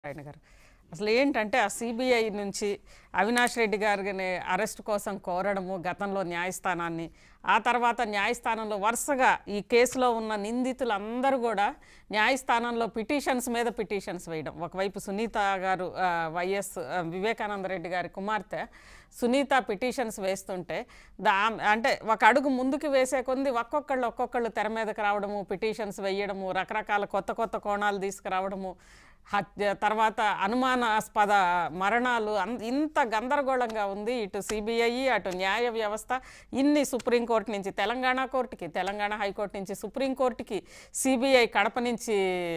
ఆయన గారు అసలు ఏంటంటే ఆ సిబిఐ నుంచి అవినాష్ రెడ్డి గారిని అరెస్ట్ కోసం కోరడము గతంలో న్యాయస్థానాన్ని ఆ తర్వాత న్యాయస్థానంలో వరుసగా ఈ కేసులో ఉన్న నిందితులందరూ కూడా న్యాయస్థానంలో పిటిషన్స్ మీద పిటిషన్స్ వేయడం ఒకవైపు సునీత గారు ఆ, వైఎస్ ఆ, వివేకానంద రెడ్డి గారి కుమార్తె సునీత పిటిషన్స్ వేస్తుంటే దా అంటే ఒక అడుగు ముందుకు వేసే కొంది ఒక్కొక్కళ్ళు ఒక్కొక్కళ్ళు తెర మీదకి రావడము పిటిషన్స్ వేయడము రకరకాల కొత్త కొత్త కోణాలు తీసుకురావడము హత్య తర్వాత అనుమానాస్పద మరణాలు అన్ ఇంత గందరగోళంగా ఉంది ఇటు సిబిఐ అటు న్యాయ వ్యవస్థ ఇన్ని సుప్రీంకోర్టు నుంచి తెలంగాణ కోర్టుకి తెలంగాణ హైకోర్టు నుంచి సుప్రీంకోర్టుకి సిబిఐ కడప నుంచి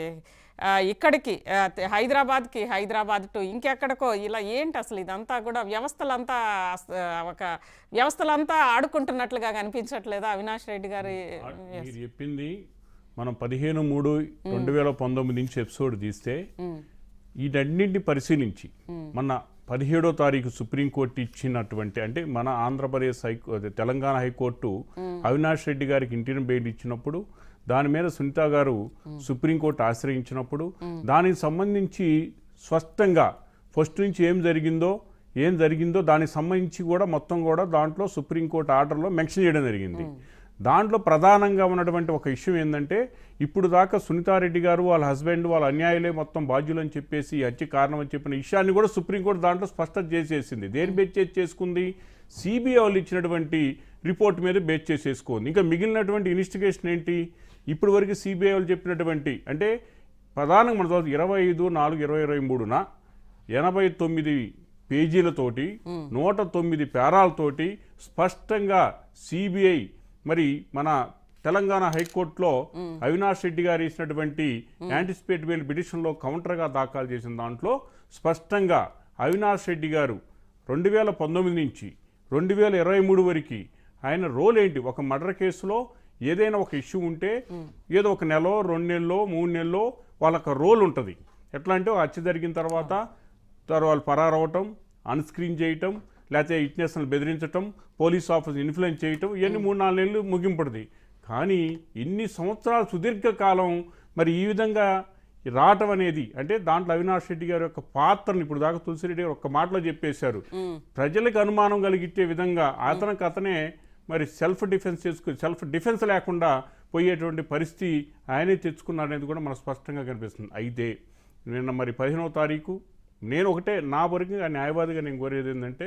ఆ, ఇక్కడికి ఆ, తె- హైదరాబాద్కి హైదరాబాద్ టు ఇంకెక్కడికో ఇలా ఏంటి అసలు ఇదంతా కూడా వ్యవస్థలంతా అస్- ఆ, ఒక వ్యవస్థలంతా ఆడుకుంటున్నట్లుగా కనిపించట్లేదా అవినాష్ రెడ్డి గారి మీరు చెప్పింది మనం పదిహేను మూడు రెండు వేల పంతొమ్మిది నుంచి ఎపిసోడ్ తీస్తే వీటన్నింటిని పరిశీలించి మన పదిహేడో తారీఖు సుప్రీంకోర్టు ఇచ్చినటువంటి అంటే మన ఆంధ్రప్రదేశ్ హైకో అదే తెలంగాణ హైకోర్టు అవినాష్ రెడ్డి గారికి ఇంటిని బెయిల్ ఇచ్చినప్పుడు దాని మీద సునీత గారు సుప్రీంకోర్టు ఆశ్రయించినప్పుడు దానికి సంబంధించి స్పష్టంగా ఫస్ట్ నుంచి ఏం జరిగిందో ఏం జరిగిందో దానికి సంబంధించి కూడా మొత్తం కూడా దాంట్లో సుప్రీంకోర్టు ఆర్డర్లో మెన్షన్ చేయడం జరిగింది దాంట్లో ప్రధానంగా ఉన్నటువంటి ఒక విషయం ఏంటంటే ఇప్పుడు దాకా సునీతారెడ్డి గారు వాళ్ళ హస్బెండ్ వాళ్ళ అన్యాయులే మొత్తం బాధ్యులు అని చెప్పేసి ఈ హత్య కారణం అని చెప్పిన విషయాన్ని కూడా సుప్రీంకోర్టు దాంట్లో స్పష్టత చేసేసింది దేని బేస్ చేసి చేసుకుంది సిబిఐ వాళ్ళు ఇచ్చినటువంటి రిపోర్ట్ మీద బేస్ చేసేసుకుంది ఇంకా మిగిలినటువంటి ఇన్వెస్టిగేషన్ ఏంటి ఇప్పటి వరకు సిబిఐ వాళ్ళు చెప్పినటువంటి అంటే ప్రధానంగా మన చదువు ఇరవై ఐదు నాలుగు ఇరవై ఇరవై మూడున ఎనభై తొమ్మిది పేజీలతోటి నూట తొమ్మిది పేరాలతోటి స్పష్టంగా సిబిఐ మరి మన తెలంగాణ హైకోర్టులో అవినాష్ రెడ్డి గారు ఇచ్చినటువంటి యాంటిసిపేట్ బెయిల్ పిటిషన్లో కౌంటర్గా దాఖలు చేసిన దాంట్లో స్పష్టంగా అవినాష్ రెడ్డి గారు రెండు వేల పంతొమ్మిది నుంచి రెండు వేల ఇరవై మూడు వరకు ఆయన రోల్ ఏంటి ఒక మర్డర్ కేసులో ఏదైనా ఒక ఇష్యూ ఉంటే ఏదో ఒక నెల రెండు నెలలో మూడు నెలలో వాళ్ళకి రోల్ ఉంటుంది ఎట్లా అంటే ఒక హత్య జరిగిన తర్వాత తర్వాత వాళ్ళు పరారవటం అన్స్క్రీన్ చేయటం లేకపోతే విట్నెస్లను బెదిరించటం పోలీస్ ఆఫీస్ ఇన్ఫ్లుయెన్స్ చేయటం ఇవన్నీ మూడు నాలుగు నెలలు ముగింపడుతుంది కానీ ఇన్ని సంవత్సరాల సుదీర్ఘకాలం మరి ఈ విధంగా రావటం అనేది అంటే దాంట్లో అవినాష్ రెడ్డి గారి యొక్క పాత్రను ఇప్పుడు దాకా తులసిరెడ్డి గారు ఒక్క మాటలో చెప్పేశారు ప్రజలకు అనుమానం కలిగించే విధంగా అతనికి అతనే మరి సెల్ఫ్ డిఫెన్స్ చేసుకుని సెల్ఫ్ డిఫెన్స్ లేకుండా పోయేటువంటి పరిస్థితి ఆయనే తెచ్చుకున్నాడనేది కూడా మనకు స్పష్టంగా కనిపిస్తుంది అయితే నిన్న మరి పదిహేనవ తారీఖు నేను ఒకటే నా వరకు ఆ న్యాయవాదిగా నేను కోరేది ఏంటంటే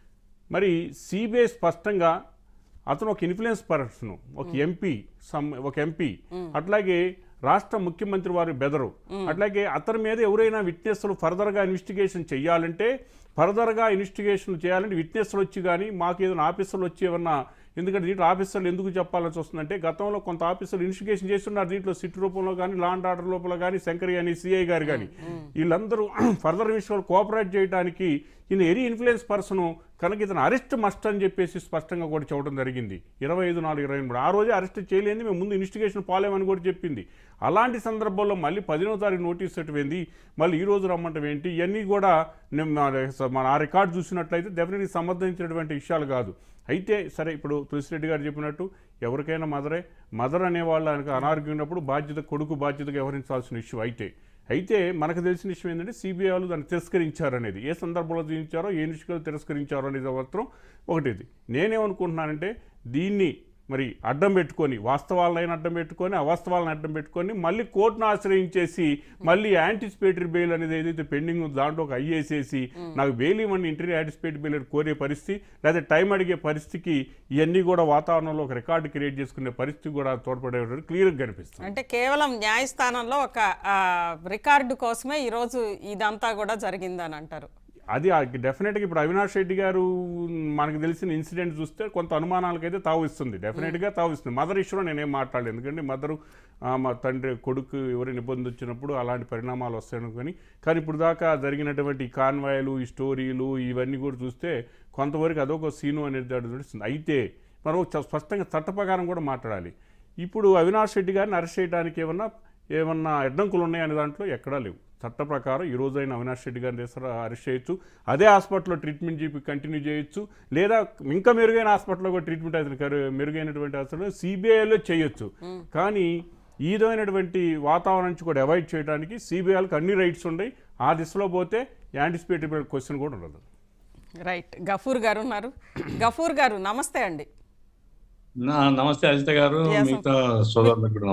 మరి సిబిఐ స్పష్టంగా అతను ఒక ఇన్ఫ్లుయెన్స్ పర్సన్ ఒక ఎంపీ సమ్ ఒక ఎంపీ అట్లాగే రాష్ట్ర ముఖ్యమంత్రి వారు బెదరు అట్లాగే అతని మీద ఎవరైనా విట్నెస్లు ఫర్దర్గా ఇన్వెస్టిగేషన్ చేయాలంటే ఫర్దర్గా ఇన్వెస్టిగేషన్ చేయాలంటే విట్నెస్లు వచ్చి కానీ మాకు ఏదైనా ఆఫీసర్లు వచ్చి ఏమన్నా ఎందుకంటే దీంట్లో ఆఫీసర్లు ఎందుకు చెప్పాల్సి వస్తుందంటే గతంలో కొంత ఆఫీసర్లు ఇన్వెస్టిగేషన్ చేస్తున్నారు దీంట్లో సిట్ రూపంలో కానీ లాండ్ ఆర్డర్ లోపల కానీ శంకర్ కానీ సిఐ గారు కానీ వీళ్ళందరూ ఫర్దర్ విషయాలు కోఆపరేట్ చేయడానికి ఈయన ఎరీ ఇన్ఫ్లుయెన్స్ పర్సన్ కనుక ఇతను అరెస్ట్ మస్ట్ అని చెప్పేసి స్పష్టంగా కూడా చెప్పడం జరిగింది ఇరవై ఐదు నాలుగు ఇరవై మూడు ఆ రోజే అరెస్ట్ చేయలేని మేము ముందు ఇన్వెస్టిగేషన్ పోలేమని కూడా చెప్పింది అలాంటి సందర్భంలో మళ్ళీ పదినో తారీఖు నోటీస్ ఏంది మళ్ళీ ఈ రోజు రమ్మంటం ఏంటి ఇవన్నీ కూడా నేను నా- మన ఆ రికార్డు చూసినట్లయితే డెఫినెట్లీ సంబంధించినటువంటి విషయాలు కాదు అయితే సరే ఇప్పుడు తులసిరెడ్డి గారు చెప్పినట్టు ఎవరికైనా మదరే మదర్ అనేవాళ్ళు ఆయనకు అనారోగ్యం ఉన్నప్పుడు బాధ్యత కొడుకు బాధ్యతగా వ్యవహరించాల్సిన ఇష్యూ అయితే అయితే మనకు తెలిసిన విషయం ఏంటంటే సిబిఐ వాళ్ళు దాన్ని తిరస్కరించారు అనేది ఏ సందర్భంలో తిరించారో ఏ నిష్కలు తిరస్కరించారో అనేది మాత్రం ఒకటిది నేనేమనుకుంటున్నానంటే దీన్ని మరి అడ్డం పెట్టుకొని వాస్తవాలైన అడ్డం పెట్టుకొని అవాస్తవాలను అడ్డం పెట్టుకొని మళ్ళీ కోర్టును ఆశ్రయించేసి మళ్ళీ యాంటిసిపేటరీ బెయిల్ అనేది ఏదైతే పెండింగ్ ఉందో దాంట్లో ఒక ఐఏసేసి నాకు బెయిల్ ఇవ్వండి ఇంటర్వ్యూ యాంటిసిపేటరీ బెయిల్ అని కోరే పరిస్థితి లేదా టైం అడిగే పరిస్థితికి ఇవన్నీ కూడా వాతావరణంలో ఒక రికార్డు క్రియేట్ చేసుకునే పరిస్థితి కూడా తోడ్పడే క్లియర్గా కనిపిస్తుంది అంటే కేవలం న్యాయస్థానంలో ఒక ఆ, రికార్డు కోసమే ఈరోజు ఇదంతా కూడా జరిగిందని అంటారు అది డెఫినెట్గా ఇప్పుడు అవినాష్ రెడ్డి గారు మనకు తెలిసిన ఇన్సిడెంట్ చూస్తే కొంత అనుమానాలకైతే తావిస్తుంది డెఫినెట్గా తావిస్తుంది మదర్ ఇష్యూలో నేనేం మాట్లాడలేదు ఎందుకంటే మదరు మా తండ్రి కొడుకు ఎవరైనా ఇబ్బంది వచ్చినప్పుడు అలాంటి పరిణామాలు వస్తాయని కానీ కానీ ఇప్పుడు దాకా జరిగినటువంటి ఈ కాన్వాయ్లు ఈ స్టోరీలు ఇవన్నీ కూడా చూస్తే కొంతవరకు అదొక సీను అనేది తెలుస్తుంది అయితే మనం చ- స్పష్టంగా చట్ట ప్రకారం కూడా మాట్లాడాలి ఇప్పుడు అవినాష్ రెడ్డి గారిని అరెస్ట్ చేయడానికి ఏమన్నా ఏమన్నా అడ్డంకులు ఉన్నాయనే దాంట్లో ఎక్కడా లేవు చట్ట ప్రకారం ఈ రోజైన అవినాష్ రెడ్డి గారిని చేస్తారు అరెస్ట్ చేయొచ్చు అదే హాస్పిటల్లో ట్రీట్మెంట్ చెప్పి కంటిన్యూ చేయొచ్చు లేదా ఇంకా మెరుగైన హాస్పిటల్లో కూడా ట్రీట్మెంట్ అయితే మెరుగైనటువంటి హాస్పిటల్లో సిబిఐలో చేయొచ్చు కానీ ఈ విధమైనటువంటి వాతావరణం నుంచి కూడా అవాయిడ్ చేయడానికి సిబిఐలకు అన్ని రైట్స్ ఉన్నాయి ఆ దిశలో పోతే యాంటిసిపేటబుల్ క్వశ్చన్ కూడా ఉండదు రైట్ గఫూర్ గారు ఉన్నారు గఫూర్ గారు నమస్తే అండి నా- నమస్తే అజిత గారు Yes, మిగతా సోదరులకు కూడా